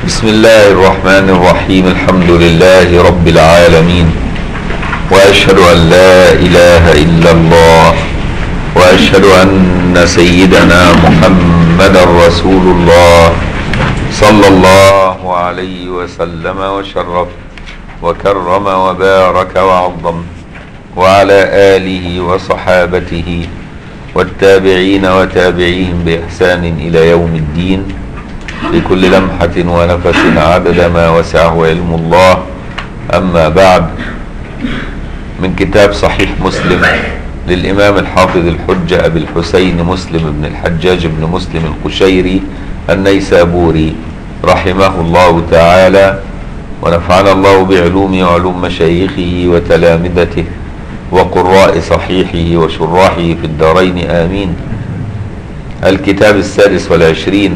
بسم الله الرحمن الرحيم الحمد لله رب العالمين واشهد ان لا اله الا الله واشهد ان سيدنا محمدا رسول الله صلى الله عليه وسلم وشرف وكرم وبارك وعظم وعلى اله وصحابته والتابعين وتابعيهم باحسان الى يوم الدين بكل لمحة ونفس عدد ما وسعه علم الله أما بعد من كتاب صحيح مسلم للإمام الحافظ الحجة أبي الحسين مسلم بن الحجاج بن مسلم القشيري النيسابوري رحمه الله تعالى ونفعنا الله بعلومه وعلوم مشايخه وتلامذته وقراء صحيحه وشراحه في الدارين آمين الكتاب السادس والعشرين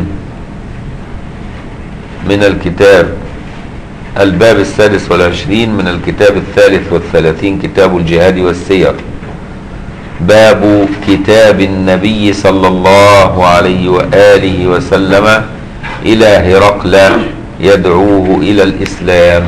من الكتاب الباب السادس والعشرين من الكتاب الثالث والثلاثين كتاب الجهاد والسير باب كتاب النبي صلى الله عليه وآله وسلم إلى هرقل يدعوه إلى الإسلام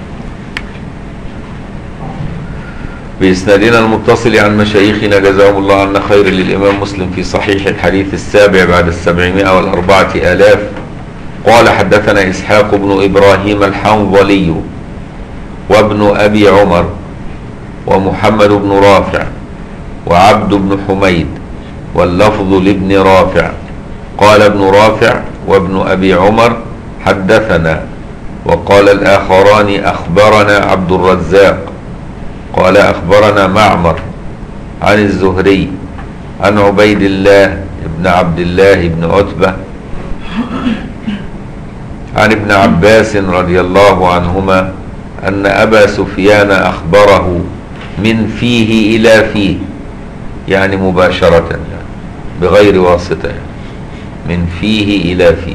بإسنادنا المتصل عن مشايخنا جزاهم الله عنا خير للإمام مسلم في صحيح الحديث السابع بعد السبعمائة والأربعة آلاف قال حدثنا إسحاق بن إبراهيم الحنظلي وابن أبي عمر ومحمد بن رافع وعبد بن حميد واللفظ لابن رافع قال ابن رافع وابن أبي عمر حدثنا وقال الآخران أخبرنا عبد الرزاق قال أخبرنا معمر عن الزهري عن عبيد الله بن عبد الله بن عتبة عن ابن عباس رضي الله عنهما أن أبا سفيان أخبره من فيه إلى فيه يعني مباشرة يعني بغير واسطة يعني من فيه إلى فيه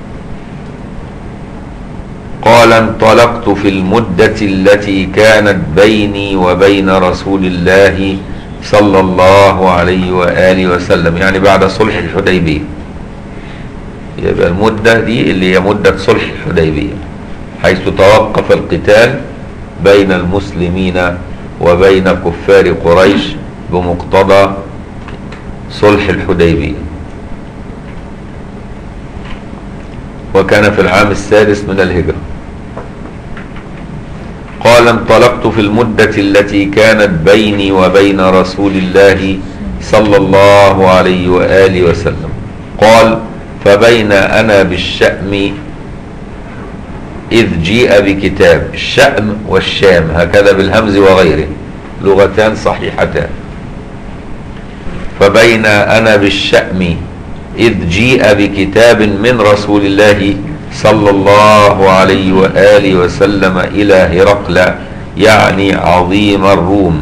قال انطلقت في المدة التي كانت بيني وبين رسول الله صلى الله عليه وآله وسلم يعني بعد صلح الحديبية يبقى المدة دي اللي هي مدة صلح الحديبية حيث توقف القتال بين المسلمين وبين كفار قريش بمقتضى صلح الحديبية وكان في العام السادس من الهجرة قال انطلقت في المدة التي كانت بيني وبين رسول الله صلى الله عليه وآله وسلم قال فبين أنا بالشأم إذ جيء بكتاب الشأم والشام هكذا بالهمز وغيره لغتان صحيحتان فبين أنا بالشأم إذ جيء بكتاب من رسول الله صلى الله عليه وآله وسلم إلى هرقل يعني عظيم الروم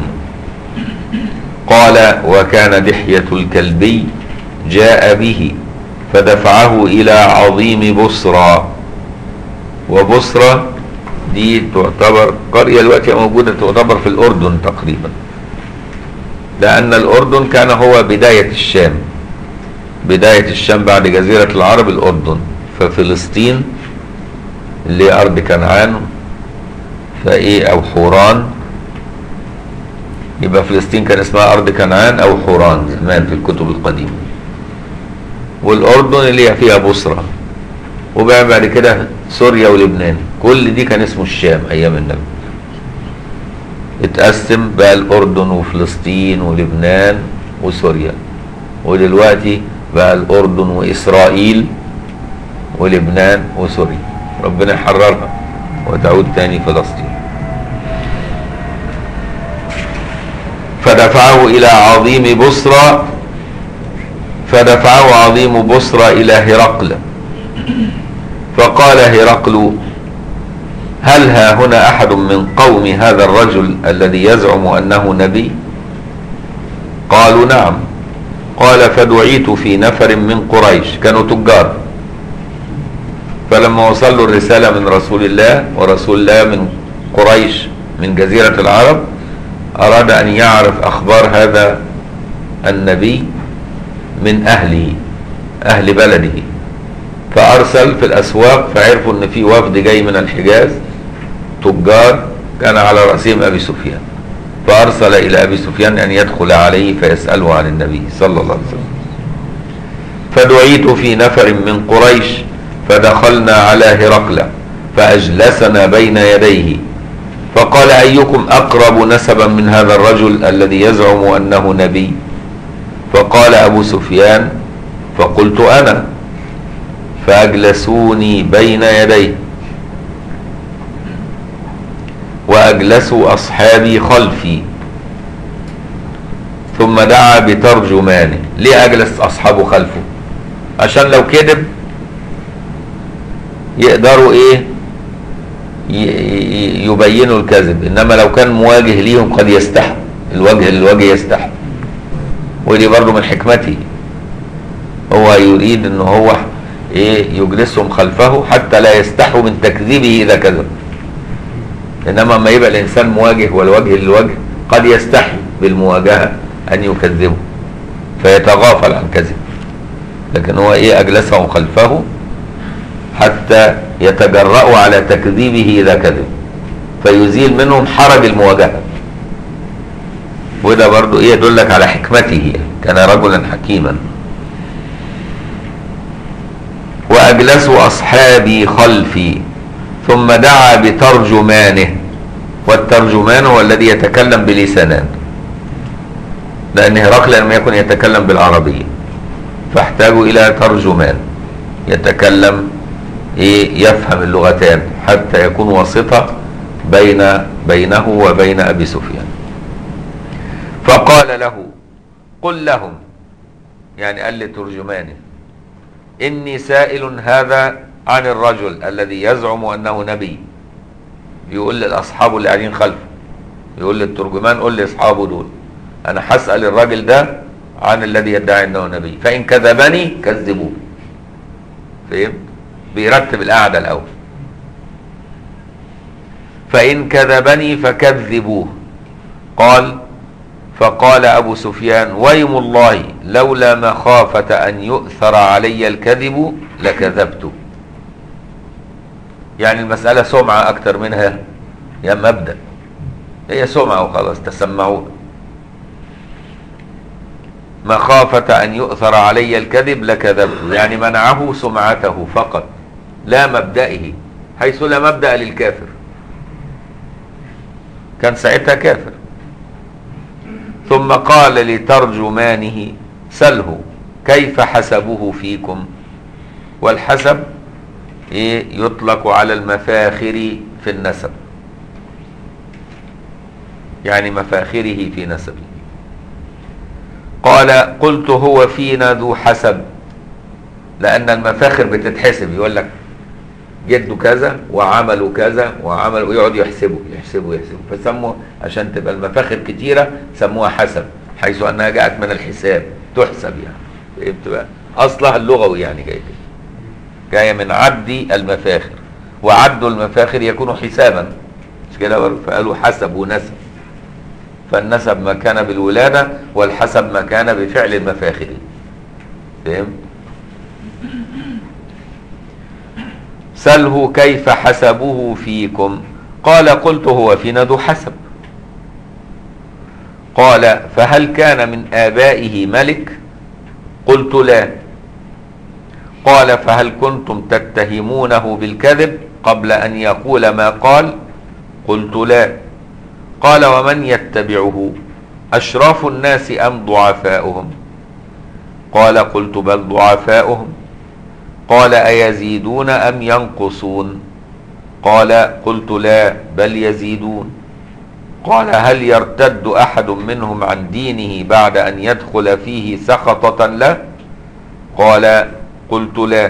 قال وكان دحية الكلبي جاء به فدفعه إلى عظيم بصرى وبصرى دي تعتبر قرية دلوقتي موجودة تعتبر في الأردن تقريبا لأن الأردن كان هو بداية الشام بداية الشام بعد جزيرة العرب الأردن ففلسطين اللي هي أرض كنعان فإيه أو حوران يبقى فلسطين كان اسمها أرض كنعان أو حوران زمان في الكتب القديمة والأردن اللي هي فيها بصرة وبقى بعد كده سوريا ولبنان كل دي كان اسمه الشام أيام النبي اتقسم بقى الأردن وفلسطين ولبنان وسوريا ودلوقتي بقى الأردن وإسرائيل ولبنان وسوريا ربنا يحررها وتعود تاني فلسطين فدفعه إلى عظيم بصرى فدفعه عظيم بصرى إلى هرقل فقال هرقل هل ها هنا أحد من قوم هذا الرجل الذي يزعم أنه نبي قالوا نعم قال فدعيت في نفر من قريش كانوا تجار فلما وصلوا الرسالة من رسول الله ورسول الله من قريش من جزيرة العرب أراد أن يعرف أخبار هذا النبي من أهله أهل بلده فارسل في الاسواق فعرفوا ان في وفد جاي من الحجاز تجار كان على راسهم ابي سفيان فارسل الى ابي سفيان ان يدخل عليه فيساله عن النبي صلى الله عليه وسلم فدعيت في نفر من قريش فدخلنا على هرقل فاجلسنا بين يديه فقال ايكم اقرب نسبا من هذا الرجل الذي يزعم انه نبي فقال ابو سفيان فقلت انا فاجلسوني بين يديه واجلسوا اصحابي خلفي ثم دعا بترجمانه ليه اجلس اصحابه خلفه عشان لو كذب يقدروا ايه يبينوا الكذب انما لو كان مواجه ليهم قد يستحى الوجه للوجه يستحى ودي برضو من حكمته هو يريد ان هو ايه يجلسهم خلفه حتى لا يستحوا من تكذيبه اذا كذب انما لما يبقى الانسان مواجه والوجه للوجه قد يستحي بالمواجهه ان يكذبه فيتغافل عن كذب لكن هو ايه اجلسهم خلفه حتى يتجرأوا على تكذيبه اذا كذب فيزيل منهم حرج المواجهه وده برضو ايه يدلك على حكمته كان رجلا حكيما واجلسوا اصحابي خلفي ثم دعا بترجمانه والترجمان هو الذي يتكلم بلسانان لان هرقل لم يكن يتكلم بالعربيه فاحتاجوا الى ترجمان يتكلم ايه يفهم اللغتان حتى يكون واسطه بين بينه وبين ابي سفيان فقال له قل لهم يعني قال لترجمانه اني سائل هذا عن الرجل الذي يزعم انه نبي يقول لاصحابه اللي قاعدين خلفه يقول للترجمان قول لاصحابه دول انا هسال الراجل ده عن الذي يدعي انه نبي فان كذبني كذبوه فهمت بيرتب القعده الاول فان كذبني فكذبوه قال فقال ابو سفيان ويم الله لولا مخافه ان يؤثر علي الكذب لكذبت يعني المساله سمعه اكتر منها يا مبدا هي سمعه وخلاص تسمعون مخافة أن يؤثر علي الكذب لكذبت يعني منعه سمعته فقط لا مبدئه حيث لا مبدأ للكافر كان ساعتها كافر ثم قال لترجمانه سله كيف حسبه فيكم والحسب إيه يطلق على المفاخر في النسب يعني مفاخره في نسبه قال قلت هو فينا ذو حسب لأن المفاخر بتتحسب يقول لك جده كذا وعملوا كذا وعملوا ويقعد يحسبوا يحسبوا يحسبوا فسموا عشان تبقى المفاخر كتيرة سموها حسب حيث أنها جاءت من الحساب تحسب يعني فهمت بقى أصلها اللغوي يعني جاي كده جاية من عد المفاخر وعد المفاخر يكون حسابا مش كده فقالوا حسب ونسب فالنسب ما كان بالولادة والحسب ما كان بفعل المفاخر فهمت سله كيف حسبه فيكم قال قلت هو فينا ذو حسب قال فهل كان من آبائه ملك قلت لا قال فهل كنتم تتهمونه بالكذب قبل أن يقول ما قال قلت لا قال ومن يتبعه أشراف الناس أم ضعفاؤهم قال قلت بل ضعفاؤهم قال أيزيدون أم ينقصون قال قلت لا بل يزيدون قال هل يرتد أحد منهم عن دينه بعد أن يدخل فيه سخطة له قال قلت لا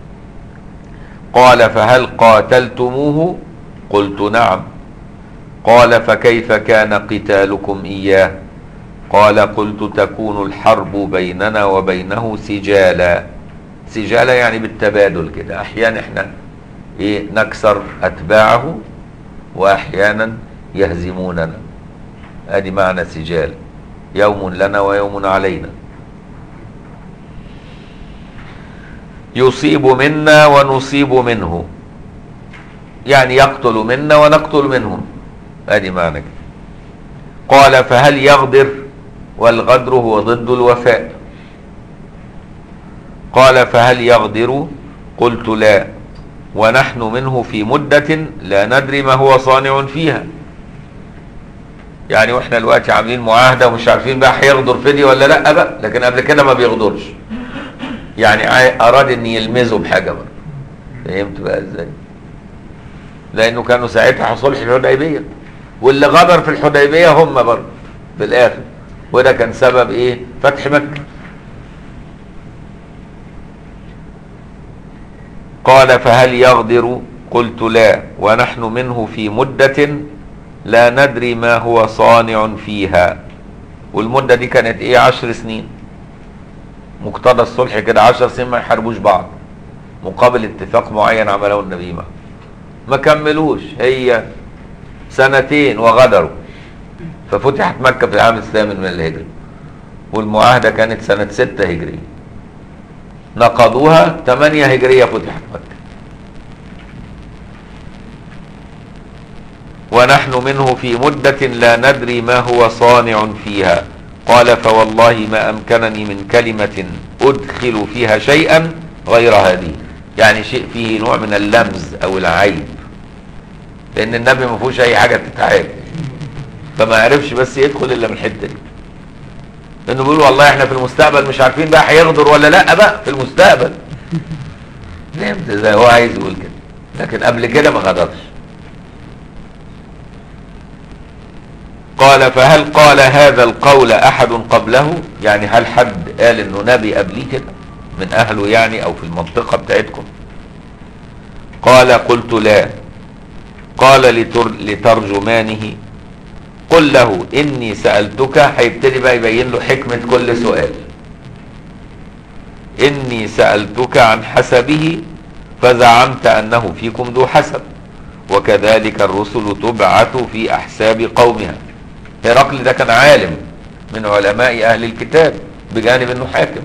قال فهل قاتلتموه قلت نعم قال فكيف كان قتالكم إياه قال قلت تكون الحرب بيننا وبينه سجالا سجالا يعني بالتبادل كده احيانا احنا ايه نكسر اتباعه واحيانا يهزموننا ادي معنى سجال يوم لنا ويوم علينا يصيب منا ونصيب منه يعني يقتل منا ونقتل منهم ادي معنى كده قال فهل يغدر والغدر هو ضد الوفاء قال فهل يغدر قلت لا ونحن منه في مدة لا ندري ما هو صانع فيها يعني واحنا دلوقتي عاملين معاهدة ومش عارفين بقى هيغدر فدي ولا لا بقى لكن قبل كده ما بيغدرش يعني عاي- اراد ان يلمزه بحاجة بقى فهمت بقى ازاي لانه كانوا ساعتها صلح الحديبية واللي غدر في الحديبية هم برضه في الاخر وده كان سبب ايه فتح مكة قال فهل يغدر قلت لا ونحن منه في مدة لا ندري ما هو صانع فيها والمدة دي كانت ايه عشر سنين مقتضى الصلح كده عشر سنين ما يحاربوش بعض مقابل اتفاق معين عمله النبي معه ما كملوش هي سنتين وغدروا ففتحت مكة في العام الثامن من الهجرة والمعاهدة كانت سنة ستة هجرية نقضوها ثمانية هجرية فتحت مكة ونحن منه في مدة لا ندري ما هو صانع فيها قال فوالله ما أمكنني من كلمة أدخل فيها شيئا غير هذه يعني شيء فيه نوع من اللمز أو العيب لأن النبي ما فيهوش أي حاجة تتعاب فما عرفش بس يدخل إلا من الحتة دي لأنه بيقول والله إحنا في المستقبل مش عارفين بقى هيغدر ولا لأ بقى في المستقبل فهمت ازاي هو عايز يقول كده لكن قبل كده ما غدرش قال فهل قال هذا القول احد قبله يعني هل حد قال انه نبي قبليه كده من اهله يعني او في المنطقة بتاعتكم قال قلت لا قال لتر لترجمانه قل له اني سألتك هيبتدي بقى يبين له حكمة كل سؤال اني سألتك عن حسبه فزعمت انه فيكم ذو حسب وكذلك الرسل تبعث في احساب قومها هرقل ده كان عالم من علماء اهل الكتاب بجانب انه حاكم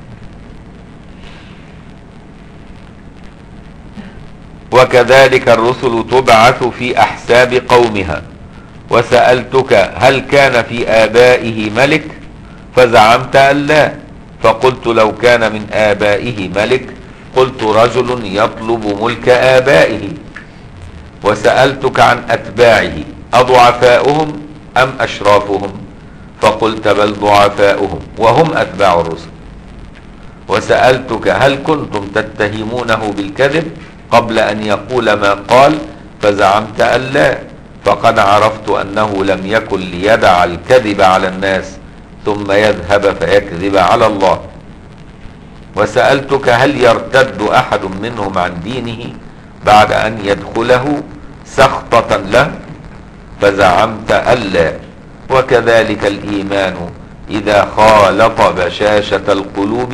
وكذلك الرسل تبعث في احساب قومها وسألتك هل كان في آبائه ملك فزعمت أن لا فقلت لو كان من آبائه ملك قلت رجل يطلب ملك آبائه وسألتك عن أتباعه أضعفاؤهم أم أشرافهم فقلت بل ضعفاؤهم وهم أتباع الرسل وسألتك هل كنتم تتهمونه بالكذب قبل أن يقول ما قال فزعمت أن لا فقد عرفت أنه لم يكن ليدع الكذب على الناس ثم يذهب فيكذب على الله وسألتك هل يرتد أحد منهم عن دينه بعد أن يدخله سخطة له فزعمت ألا وكذلك الإيمان إذا خالط بشاشة القلوب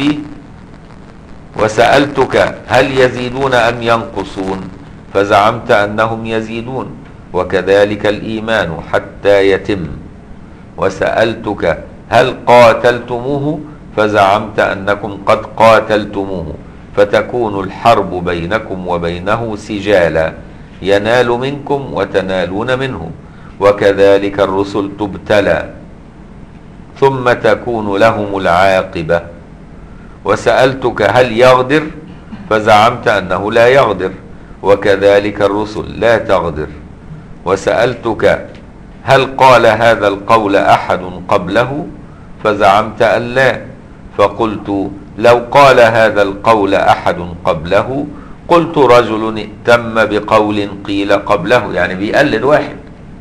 وسألتك هل يزيدون أم ينقصون فزعمت أنهم يزيدون وكذلك الإيمان حتى يتم وسألتك هل قاتلتموه فزعمت أنكم قد قاتلتموه فتكون الحرب بينكم وبينه سجالا ينال منكم وتنالون منه وكذلك الرسل تبتلى ثم تكون لهم العاقبة وسألتك هل يغدر فزعمت أنه لا يغدر وكذلك الرسل لا تغدر وسألتك هل قال هذا القول أحد قبله فزعمت أن لا فقلت لو قال هذا القول أحد قبله قلت رجل ائتم بقول قيل قبله يعني بيقلد واحد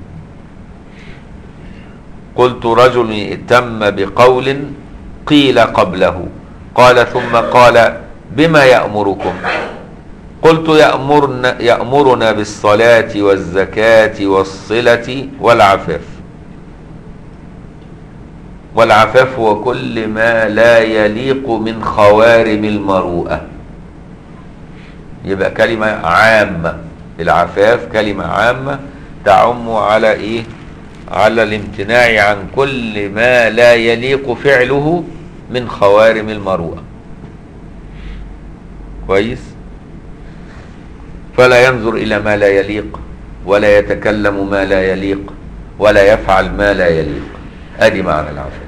قلت رجل ائتم بقول قيل قبله قال ثم قال بما يأمركم قلت يأمرنا, يأمرنا بالصلاة والزكاة والصلة والعفاف والعفاف هو كل ما لا يليق من خوارم المروءة يبقى كلمة عامة العفاف كلمة عامة تعم على ايه على الامتناع عن كل ما لا يليق فعله من خوارم المروءة كويس فلا ينظر الى ما لا يليق ولا يتكلم ما لا يليق ولا يفعل ما لا يليق ادي معنى العفاف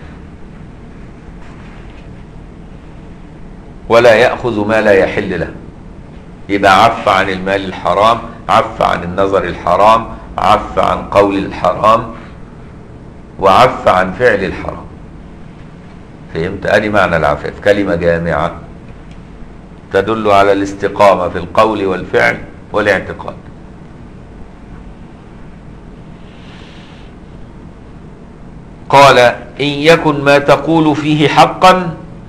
ولا ياخذ ما لا يحل له يبقى عف عن المال الحرام عف عن النظر الحرام عف عن قول الحرام وعف عن فعل الحرام فهمت ادي معنى العفاف كلمه جامعه تدل على الاستقامه في القول والفعل والاعتقاد قال ان يكن ما تقول فيه حقا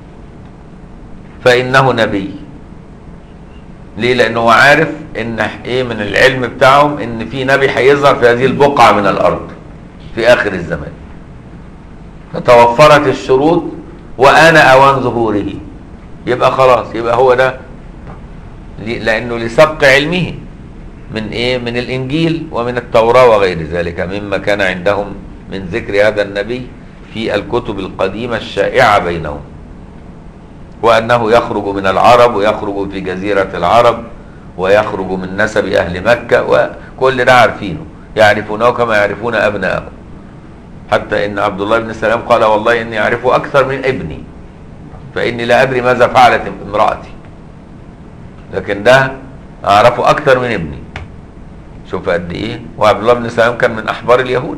فانه نبي ليه لانه هو عارف ان ايه من العلم بتاعهم ان في نبي هيظهر في هذه البقعه من الارض في اخر الزمان فتوفرت الشروط وانا اوان ظهوره يبقى خلاص يبقى هو ده لانه لسبق علمه من ايه من الانجيل ومن التوراه وغير ذلك مما كان عندهم من ذكر هذا النبي في الكتب القديمه الشائعه بينهم وانه يخرج من العرب ويخرج في جزيره العرب ويخرج من نسب اهل مكه وكل ده عارفينه يعرفونه كما يعرفون ابنائهم حتى ان عبد الله بن سلام قال والله اني اعرف اكثر من ابني فاني لا ادري ماذا فعلت امراتي لكن ده اعرفه اكثر من ابني شوف قد ايه وعبد الله بن سلام كان من احبار اليهود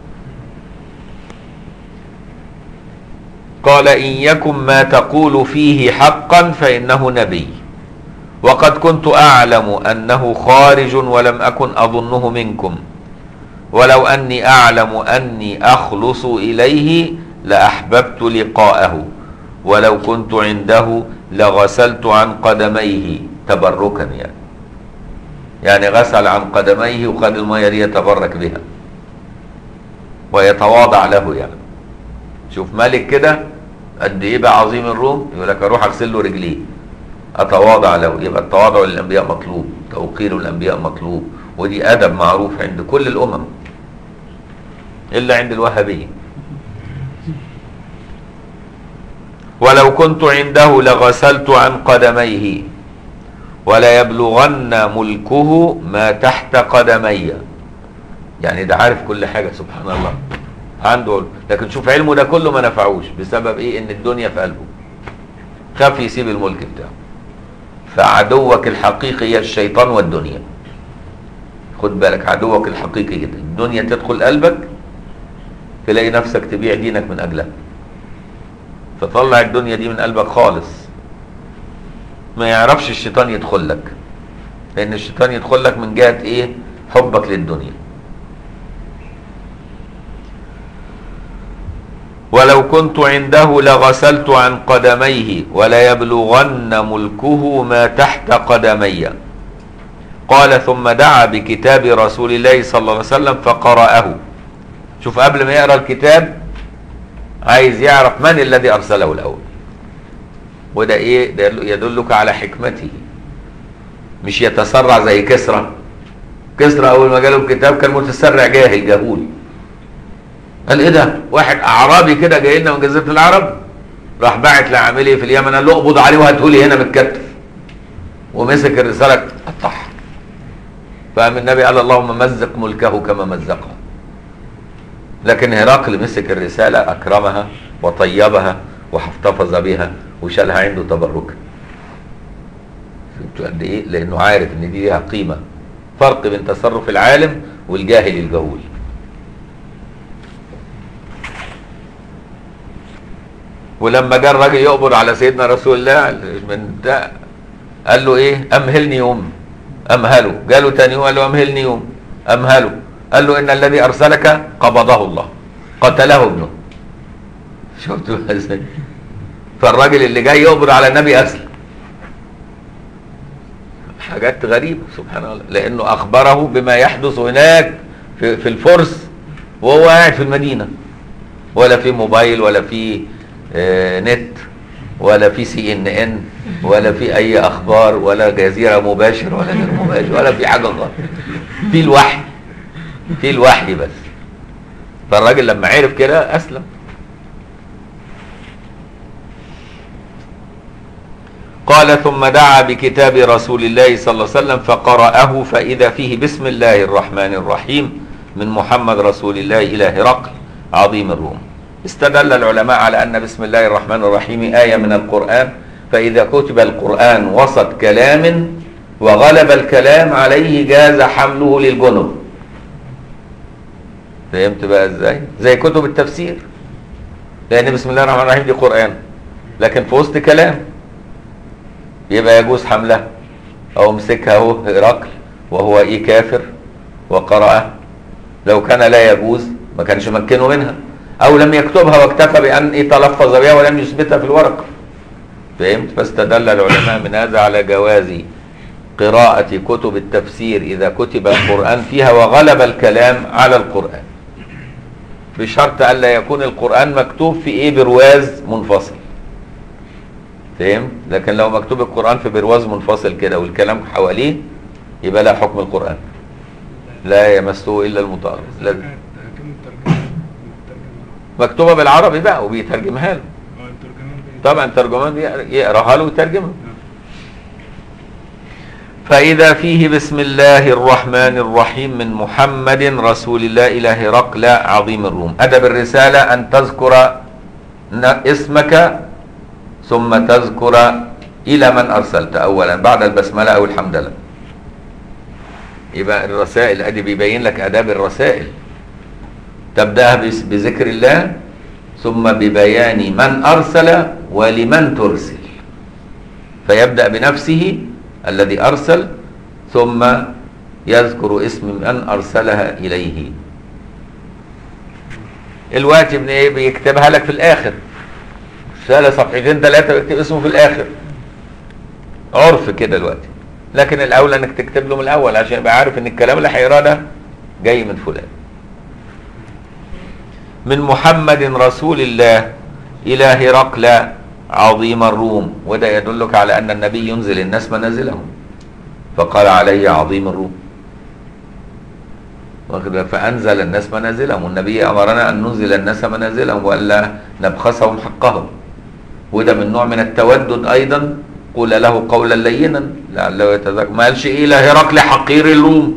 قال ان يكن ما تقول فيه حقا فانه نبي وقد كنت اعلم انه خارج ولم اكن اظنه منكم ولو اني اعلم اني اخلص اليه لاحببت لقاءه ولو كنت عنده لغسلت عن قدميه تبركا يعني يعني غسل عن قدميه وخد الميه دي يتبرك بها ويتواضع له يعني شوف ملك كده قد ايه بقى عظيم الروم يقول لك اروح اغسل له رجليه اتواضع له يبقى التواضع للانبياء مطلوب توقير الانبياء مطلوب ودي ادب معروف عند كل الامم الا عند الوهابيه ولو كنت عنده لغسلت عن قدميه ولا يبلغن ملكه ما تحت قدمي يعني ده عارف كل حاجه سبحان الله عنده لكن شوف علمه ده كله ما نفعوش بسبب ايه ان الدنيا في قلبه خاف يسيب الملك بتاعه فعدوك الحقيقي هي الشيطان والدنيا خد بالك عدوك الحقيقي كده الدنيا تدخل قلبك تلاقي نفسك تبيع دينك من اجلها فطلع الدنيا دي من قلبك خالص ما يعرفش الشيطان يدخل لك لان الشيطان يدخل لك من جهه ايه حبك للدنيا ولو كنت عنده لغسلت عن قدميه ولا يبلغن ملكه ما تحت قدمي قال ثم دعا بكتاب رسول الله صلى الله عليه وسلم فقرأه شوف قبل ما يقرأ الكتاب عايز يعرف من الذي أرسله الأول وده إيه ده يدلك على حكمته مش يتسرع زي كسرى كسرى أول ما جاله الكتاب كان متسرع جاهل جهول قال ايه ده واحد اعرابي كده جاي لنا من جزيره العرب راح باعت لعامله في اليمن قال له اقبض عليه وهاته لي هنا متكتف ومسك الرساله قطعها فقام النبي قال اللهم مزق ملكه كما مزقه لكن هرقل مسك الرساله اكرمها وطيبها واحتفظ بها وشالها عنده تبركا فهمتوا قد ايه؟ لانه عارف ان دي ليها قيمه فرق بين تصرف العالم والجاهل الجهول ولما جه الراجل يقبض على سيدنا رسول الله من ده قال له ايه امهلني يوم امهله جاله تاني يوم قال له امهلني يوم امهله قال له ان الذي ارسلك قبضه الله قتله ابنه شفتوا ازاي فالراجل اللي جاي يقبض على النبي اسلم حاجات غريبه سبحان الله لانه اخبره بما يحدث هناك في, في الفرس وهو قاعد في المدينه ولا في موبايل ولا في آه نت ولا في سي ان ان ولا في اي اخبار ولا جزيره مباشر ولا غير مباشر ولا في حاجه خالص في الوحي في الوحي بس فالراجل لما عرف كده اسلم قال ثم دعا بكتاب رسول الله صلى الله عليه وسلم فقرأه فإذا فيه بسم الله الرحمن الرحيم من محمد رسول الله إلى هرقل عظيم الروم استدل العلماء على أن بسم الله الرحمن الرحيم آية من القرآن فإذا كتب القرآن وسط كلام وغلب الكلام عليه جاز حمله للجنب فهمت بقى ازاي زي كتب التفسير لان بسم الله الرحمن الرحيم دي قرآن لكن في وسط كلام يبقى يجوز حملها او امسكها اهو هرقل وهو ايه كافر وقرأه لو كان لا يجوز ما كانش مكنه منها او لم يكتبها واكتفى بان ايه تلفظ بها ولم يثبتها في الورقه فهمت فاستدل العلماء من هذا على جواز قراءة كتب التفسير إذا كتب القرآن فيها وغلب الكلام على القرآن بشرط ألا يكون القرآن مكتوب في إيه برواز منفصل فهمت لكن لو مكتوب القرآن في برواز منفصل كده والكلام حواليه يبقى لا حكم القرآن لا يمسه إلا المطهر لا كم الترجمة الترجمة مكتوبة بالعربي بقى وبيترجمها له اه الترجمان بي- طبعا ترجمان يقراها له ويترجمها نعم. فإذا فيه بسم الله الرحمن الرحيم من محمد رسول الله إلى هرقل عظيم الروم أدب الرسالة أن تذكر ن- اسمك ثم تذكر إلى من أرسلت أولا بعد البسملة أو الحمدلة يبقى الرسائل أدي بيبين لك آداب الرسائل تبدأها بس- بذكر الله ثم ببيان من أرسل ولمن ترسل فيبدأ بنفسه الذي أرسل ثم يذكر اسم من أرسلها إليه الوقت ابن ايه بيكتبها لك في الآخر رسالة صفحتين ثلاثة بيكتب اسمه في الآخر عرف كده دلوقتي لكن الأولى انك تكتب له من الأول عشان يبقى عارف ان الكلام اللي هيقراه ده جاي من فلان من محمد رسول الله إلى هرقل عظيم الروم وده يدلك على أن النبي ينزل الناس منازلهم فقال عليه عظيم الروم واخد بالك؟ فأنزل الناس منازلهم والنبي أمرنا أن ننزل الناس منازلهم وألا نبخسهم حقهم وده من نوع من التودد أيضا قول له قولا لينا لعله يتذكر ما قالش إيه إلى هرقل حقير الروم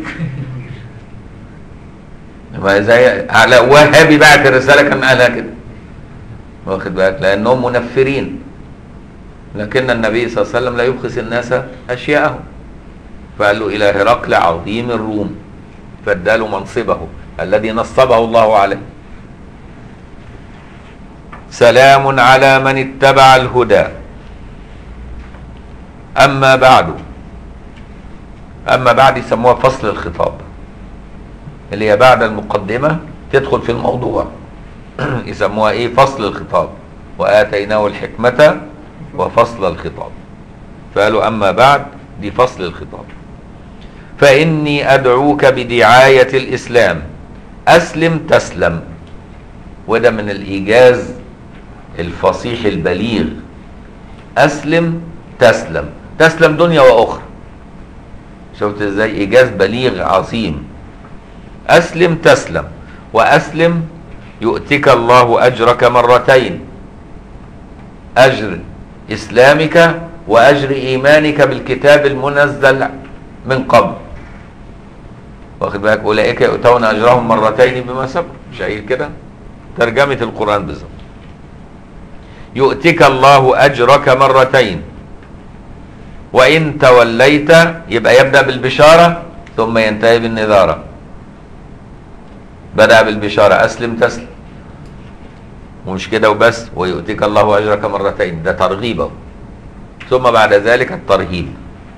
ما زي على وهابي بعت الرساله كان قالها كده واخد بالك لانهم منفرين لكن النبي صلى الله عليه وسلم لا يبخس الناس اشياءهم فقال له الى هرقل عظيم الروم فاداله منصبه الذي نصبه الله عليه سلام على من اتبع الهدى اما بعد اما بعد يسموها فصل الخطاب اللي هي بعد المقدمة تدخل في الموضوع يسموها ايه فصل الخطاب وآتيناه الحكمة وفصل الخطاب فقالوا أما بعد دي فصل الخطاب فإني أدعوك بدعاية الإسلام أسلم تسلم وده من الإيجاز الفصيح البليغ أسلم تسلم تسلم دنيا وأخرى شفت ازاي إيجاز بليغ عظيم أسلم تسلم وأسلم يؤتك الله أجرك مرتين أجر إسلامك وأجر إيمانك بالكتاب المنزل من قبل واخد بالك أولئك يؤتون أجرهم مرتين بما سبق مش قايل كده ترجمة القرآن بالظبط يؤتك الله أجرك مرتين وإن توليت يبقى يبدأ بالبشارة ثم ينتهي بالنذارة بدأ بالبشارة أسلم تسلم ومش كده وبس ويؤتيك الله أجرك مرتين ده ترغيب أهو. ثم بعد ذلك الترهيب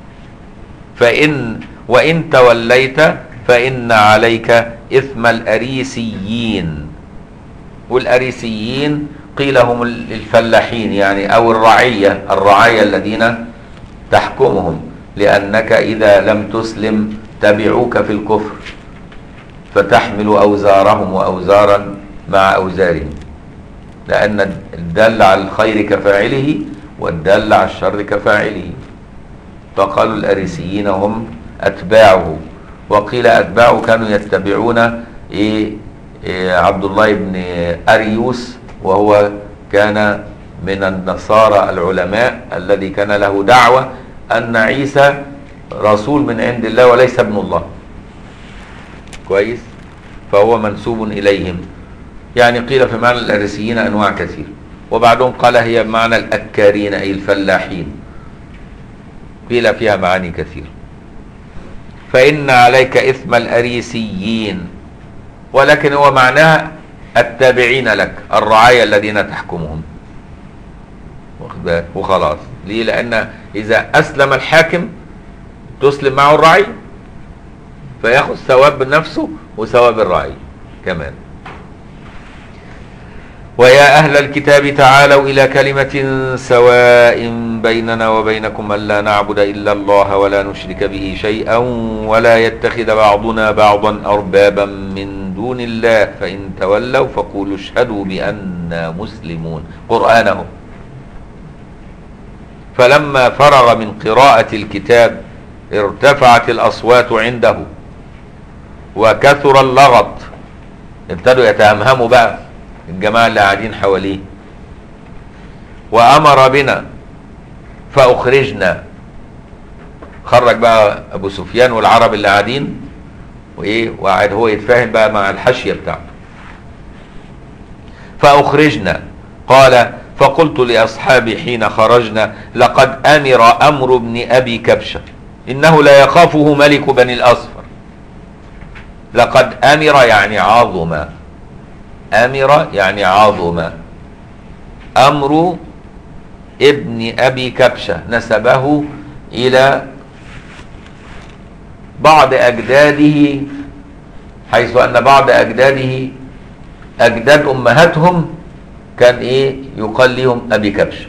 فإن وإن توليت فإن عليك إثم الأريسيين والأريسيين قيل هم الفلاحين يعني أو الرعية الرعايا الذين تحكمهم لأنك إذا لم تسلم تبعوك في الكفر فتحمل أوزارهم وأوزارا مع أوزارهم لأن الدل على الخير كفاعله والدل على الشر كفاعله فقالوا الأريسيين هم أتباعه وقيل أتباعه كانوا يتبعون إيه إيه عبد الله بن أريوس وهو كان من النصارى العلماء الذي كان له دعوة أن عيسى رسول من عند الله وليس ابن الله كويس فهو منسوب إليهم يعني قيل في معنى الأرسيين أنواع كثير وبعدهم قال هي بمعنى الأكارين أي الفلاحين قيل فيها معاني كثير فإن عليك إثم الأريسيين ولكن هو معناها التابعين لك الرعايا الذين تحكمهم واخد بالك؟ وخلاص ليه لأن إذا أسلم الحاكم تسلم معه الرعية فياخذ ثواب نفسه وثواب الرعية كمان ويا أهل الكتاب تعالوا إلى كلمة سواء بيننا وبينكم ألا نعبد إلا الله ولا نشرك به شيئا ولا يتخذ بعضنا بعضا أربابا من دون الله فإن تولوا فقولوا اشهدوا بأننا مسلمون قرآنه فلما فرغ من قراءة الكتاب ارتفعت الأصوات عنده وكثر اللغط ابتدوا يتهمهموا بقى الجماعة اللي قاعدين حواليه وأمر بنا فأخرجنا خرج بقى أبو سفيان والعرب اللي قاعدين وإيه وقاعد هو يتفاهم بقى مع الحشية بتاعته فأخرجنا قال فقلت لأصحابي حين خرجنا لقد أمر أمر ابن أبي كبشة إنه لا يخافه ملك بني الأصفر لقد أمر يعني عظم أمر يعني عظم أمر ابن أبي كبشة نسبه إلى بعض أجداده حيث أن بعض أجداده أجداد أمهاتهم كان إيه يقال لهم أبي كبشة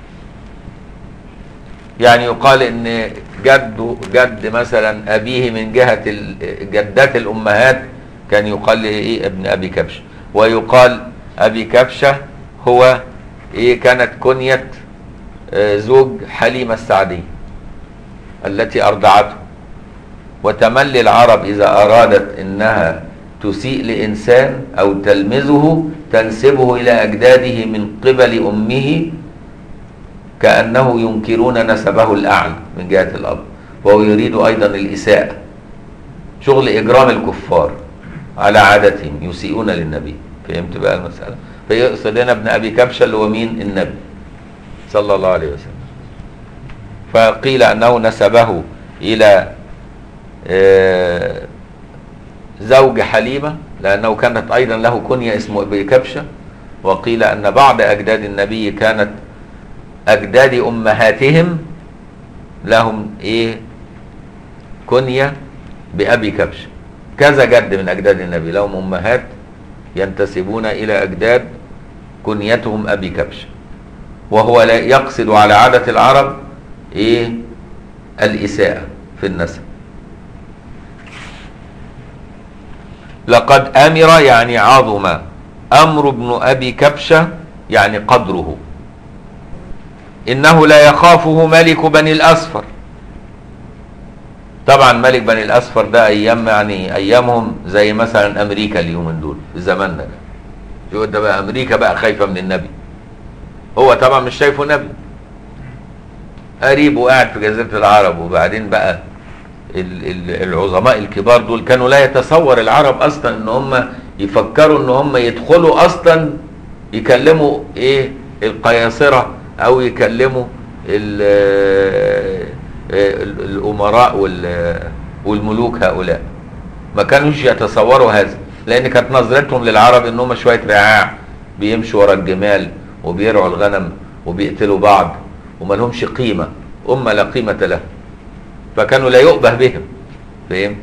يعني يقال إن جد جد مثلا أبيه من جهة ال- جدات الأمهات كان يقال إيه ابن أبي كبشة ويقال أبي كبشة هو إيه كانت كنية آه، زوج حليمة السعدية التي أرضعته وتملي العرب إذا أرادت إنها تسيء لإنسان أو تلمزه تنسبه إلى أجداده من قبل أمه كأنه ينكرون نسبه الأعلى من جهة الأب وهو يريد أيضا الإساءة شغل إجرام الكفار على عادتهم يسيئون للنبي فهمت بقى المسألة فيقصد هنا ابن أبي كبشة اللي هو مين النبي صلى الله عليه وسلم فقيل أنه نسبه إلى آه، زوج حليمة لأنه كانت أيضا له كنية اسمه أبي كبشة وقيل أن بعض أجداد النبي كانت أجداد أمهاتهم لهم إيه كنية بأبي كبشة كذا جد من أجداد النبي لهم أمهات ينتسبون إلى أجداد كنيتهم أبي كبشة وهو لا يقصد على عادة العرب إيه الإساءة في النسب لقد أمر يعني عظم أمر ابن أبي كبشة يعني قدره إنه لا يخافه ملك بني الأصفر طبعا ملك بني الأصفر ده أيام يعني أيامهم زي مثلا أمريكا اليومين دول في زماننا ده شوف ده بقى أمريكا بقى خايفة من النبي هو طبعا مش شايفه نبي قريب وقاعد في جزيرة العرب وبعدين بقى ال- ال- العظماء الكبار دول كانوا لا يتصور العرب اصلا ان هم يفكروا ان هم يدخلوا اصلا يكلموا ايه القياصرة او يكلموا ال- ال- الامراء وال- والملوك هؤلاء ما كانوش يتصوروا هذا لان كانت نظرتهم للعرب ان هم شوية رعاع بيمشوا ورا الجمال وبيرعوا الغنم وبيقتلوا بعض وما لهمش قيمة أمة لا قيمة لها فكانوا لا يؤبه بهم فهمت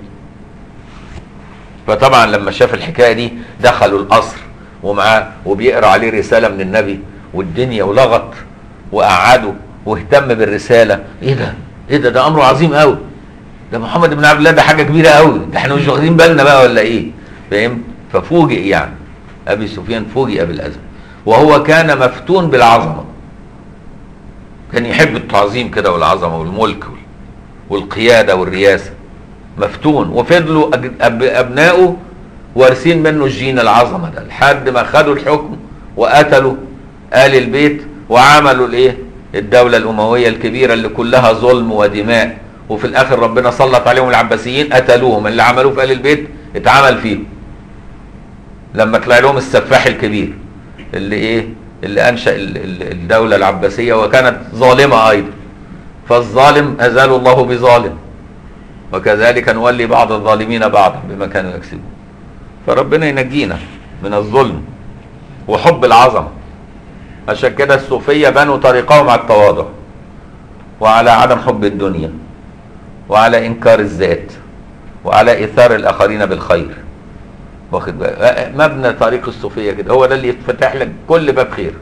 فطبعا لما شاف الحكايه دي دخلوا القصر ومعاه وبيقرا عليه رساله من النبي والدنيا ولغط وقعدوا واهتم بالرساله ايه ده ايه ده ده امره عظيم قوي ده محمد بن عبد الله ده حاجه كبيره قوي ده احنا مش واخدين بالنا بقى ولا ايه فهمت ففوجئ يعني ابي سفيان فوجئ بالازمه وهو كان مفتون بالعظمه كان يحب التعظيم كده والعظمه والملك وال- والقياده والرياسه مفتون وفضلوا أج- أب- ابنائه وارثين منه الجين العظمه ده لحد ما خدوا الحكم وقتلوا آل البيت وعملوا الايه الدولة الأموية الكبيرة اللي كلها ظلم ودماء وفي الآخر ربنا سلط عليهم العباسيين قتلوهم اللي عملوه في آل البيت اتعمل فيهم لما طلع لهم السفاح الكبير اللي ايه اللي انشا ال- ال- الدوله العباسيه وكانت ظالمه ايضا فالظالم ازال الله بظالم وكذلك نولي بعض الظالمين بعضا بما كانوا يكسبون فربنا ينجينا من الظلم وحب العظمه عشان كده الصوفيه بنوا طريقهم على التواضع وعلى عدم حب الدنيا وعلى انكار الذات وعلى ايثار الاخرين بالخير واخد بالك مبنى طريق الصوفيه كده هو ده اللي يفتح لك كل باب خير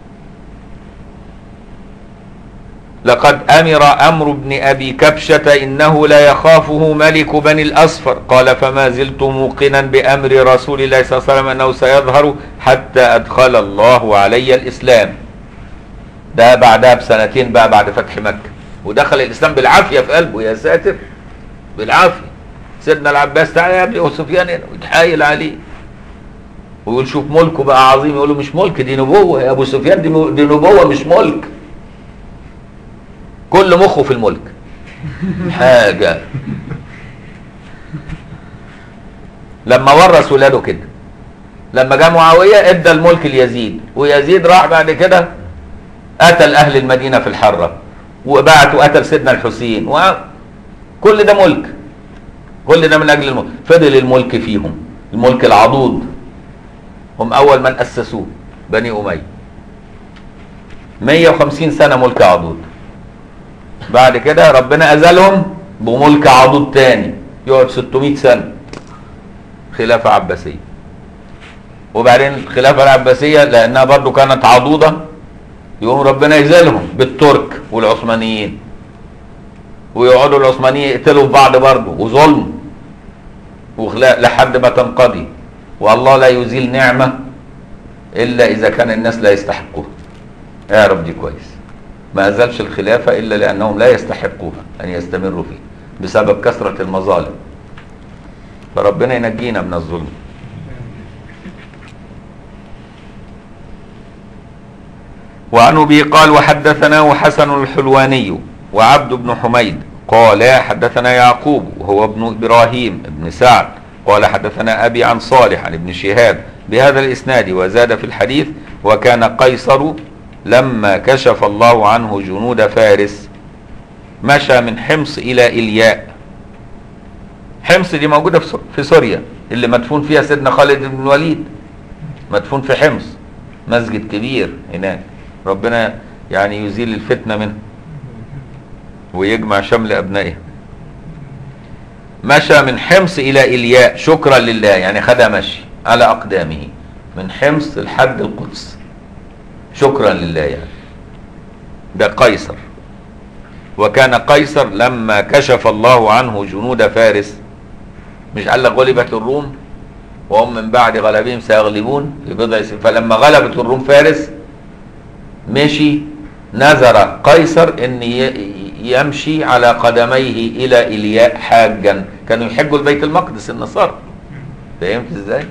لقد امر امر ابن ابي كبشه انه لا يخافه ملك بني الاصفر قال فما زلت موقنا بامر رسول الله صلى الله عليه وسلم انه سيظهر حتى ادخل الله علي الاسلام ده بعدها بسنتين بقى بعد فتح مكه ودخل الاسلام بالعافيه في قلبه يا ساتر بالعافيه سيدنا العباس تعالى يا ابني وسفيان هنا ويتحايل عليه ويقول شوف ملكه بقى عظيم يقول له مش ملك دي نبوه يا ابو سفيان دي دي نبوه مش ملك كل مخه في الملك حاجه لما ورث ولاده كده لما جاء معاويه ادى الملك ليزيد ويزيد راح بعد كده قتل اهل المدينه في الحره وبعت وقتل سيدنا الحسين وكل ده ملك كل ده من اجل الملك فضل الملك فيهم الملك العضوض هم اول من اسسوه بني اميه 150 سنه ملك عضوض بعد كده ربنا ازلهم بملك عضوض تاني يقعد 600 سنه خلافه عباسيه وبعدين الخلافه العباسيه لانها برضو كانت عضوضه يقوم ربنا يزالهم بالترك والعثمانيين ويقعدوا العثمانيين يقتلوا في بعض برضه وظلم وخلاء لحد ما تنقضي والله لا يزيل نعمة إلا إذا كان الناس لا يستحقوها اعرف دي كويس ما أزالش الخلافة إلا لأنهم لا يستحقوها أن يستمروا فيه بسبب كثرة المظالم فربنا ينجينا من الظلم وعن ابي قال وحدثناه حسن الحلواني وعبد بن حميد قال حدثنا يعقوب وهو ابن ابراهيم ابن سعد قال حدثنا ابي عن صالح عن ابن شهاب بهذا الاسناد وزاد في الحديث وكان قيصر لما كشف الله عنه جنود فارس مشى من حمص الى الياء حمص دي موجوده في سو- في سوريا اللي مدفون فيها سيدنا خالد بن الوليد مدفون في حمص مسجد كبير هناك ربنا يعني يزيل الفتنه منه ويجمع شمل ابنائه مشى من حمص الى الياء شكرا لله يعني خدها مشي على اقدامه من حمص لحد القدس شكرا لله يعني ده قيصر وكان قيصر لما كشف الله عنه جنود فارس مش قال لك غلبت الروم وهم من بعد غلبهم سيغلبون في بضع سنين فلما غلبت الروم فارس مشي نذر قيصر ان ي- يمشي على قدميه الى الياء حاجا كانوا يحجوا البيت المقدس النصارى فهمت ازاي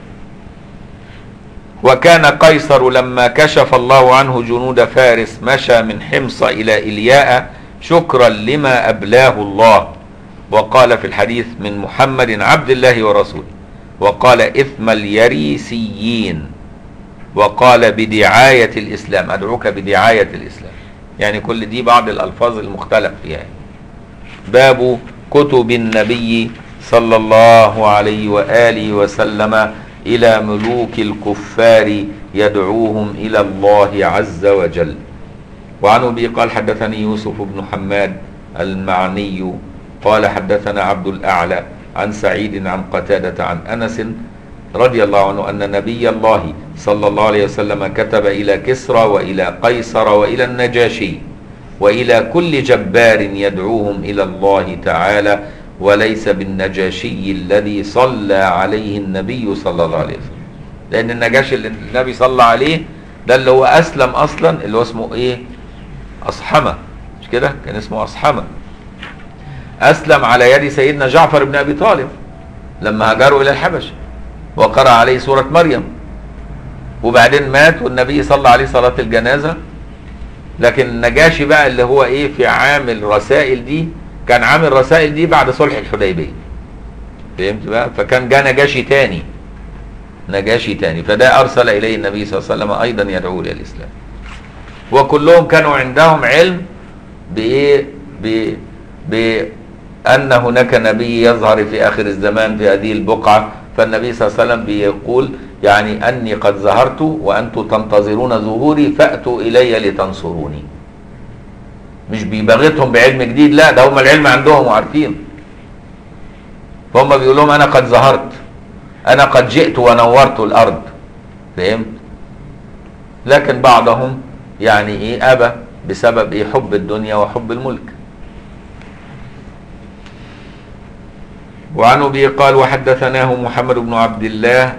وكان قيصر لما كشف الله عنه جنود فارس مشى من حمص الى الياء شكرا لما ابلاه الله وقال في الحديث من محمد عبد الله ورسوله وقال اثم اليريسيين وقال بدعاية الإسلام أدعوك بدعاية الإسلام يعني كل دي بعض الألفاظ المختلف فيها يعني. باب كتب النبي صلى الله عليه وآله وسلم إلى ملوك الكفار يدعوهم إلى الله عز وجل وعن أبي قال حدثني يوسف بن حماد المعني قال حدثنا عبد الأعلى عن سعيد عن قتادة عن أنس رضي الله عنه أن نبي الله صلى الله عليه وسلم كتب إلى كسرى وإلى قيصر وإلى النجاشي وإلى كل جبار يدعوهم إلى الله تعالى وليس بالنجاشي الذي صلى عليه النبي صلى الله عليه وسلم لأن النجاشي اللي النبي صلى عليه ده اللي هو أسلم أصلا اللي هو اسمه إيه أصحمة مش كده كان اسمه أصحمة أسلم على يد سيدنا جعفر بن أبي طالب لما هاجروا إلى الحبشة وقرأ عليه سورة مريم وبعدين مات والنبي صلى عليه صلاة الجنازة لكن النجاشي بقى اللي هو ايه في عامل رسائل دي كان عامل رسائل دي بعد صلح الحديبيه فهمت بقى فكان جاء نجاشي تاني نجاشي تاني فده ارسل اليه النبي صلى الله عليه وسلم ايضا يدعو الى الاسلام وكلهم كانوا عندهم علم بايه ب بان هناك نبي يظهر في اخر الزمان في هذه البقعه فالنبي صلى الله عليه وسلم بيقول يعني اني قد ظهرت وانتم تنتظرون ظهوري فاتوا الي لتنصروني مش بيبغتهم بعلم جديد لا ده هم العلم عندهم وعارفين فهم بيقول لهم انا قد ظهرت انا قد جئت ونورت الارض فهمت لكن بعضهم يعني ايه ابى بسبب ايه حب الدنيا وحب الملك وعن ابي قال وحدثناه محمد بن عبد الله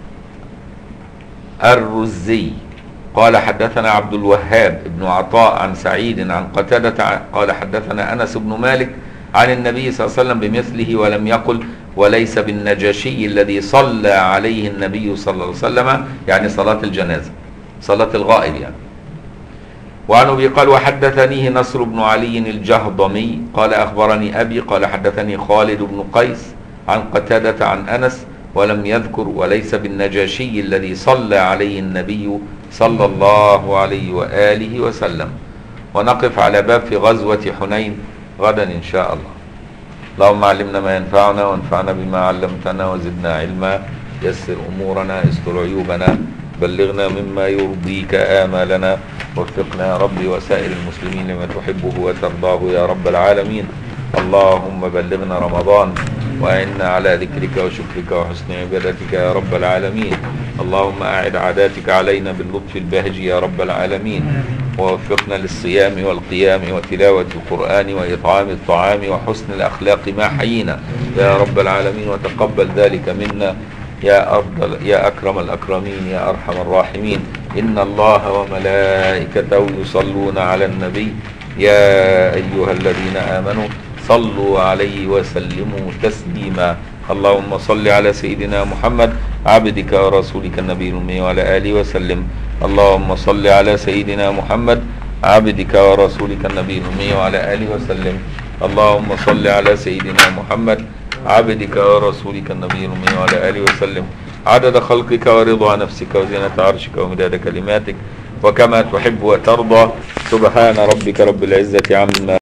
الرزي قال حدثنا عبد الوهاب بن عطاء عن سعيد عن قتادة قال حدثنا أنس بن مالك عن النبي صلى الله عليه وسلم بمثله ولم يقل وليس بالنجاشي الذي صلى عليه النبي صلى الله عليه وسلم يعني صلاة الجنازة صلاة الغائب يعني وعن ابي قال وحدثنيه نصر بن علي الجهضمي قال اخبرني ابي قال حدثني خالد بن قيس عن قتاده عن انس ولم يذكر وليس بالنجاشي الذي صلى عليه النبي صلى الله عليه واله وسلم ونقف على باب في غزوه حنين غدا ان شاء الله اللهم علمنا ما ينفعنا وانفعنا بما علمتنا وزدنا علما يسر امورنا استر عيوبنا بلغنا مما يرضيك آمالنا وفقنا يا ربي وسائر المسلمين لما تحبه وترضاه يا رب العالمين اللهم بلغنا رمضان وأعنا على ذكرك وشكرك وحسن عبادتك يا رب العالمين اللهم أعد عاداتك علينا باللطف البهج يا رب العالمين ووفقنا للصيام والقيام وتلاوة القرآن وإطعام الطعام وحسن الأخلاق ما حيينا يا رب العالمين وتقبل ذلك منا يا أفضل يا أكرم الأكرمين يا أرحم الراحمين إن الله وملائكته يصلون على النبي يا أيها الذين آمنوا صلوا عليه وسلموا تسليما اللهم صل على سيدنا محمد عبدك ورسولك النبي الأمي وعلى آله وسلم اللهم صل على سيدنا محمد عبدك ورسولك النبي الأمي وعلى آله وسلم اللهم صل على سيدنا محمد عبدك ورسولك النبي الأمي وعلى آله وسلم عدد خلقك ورضا نفسك وزنة عرشك ومداد كلماتك وكما تحب وترضى سبحان ربك رب العزة عما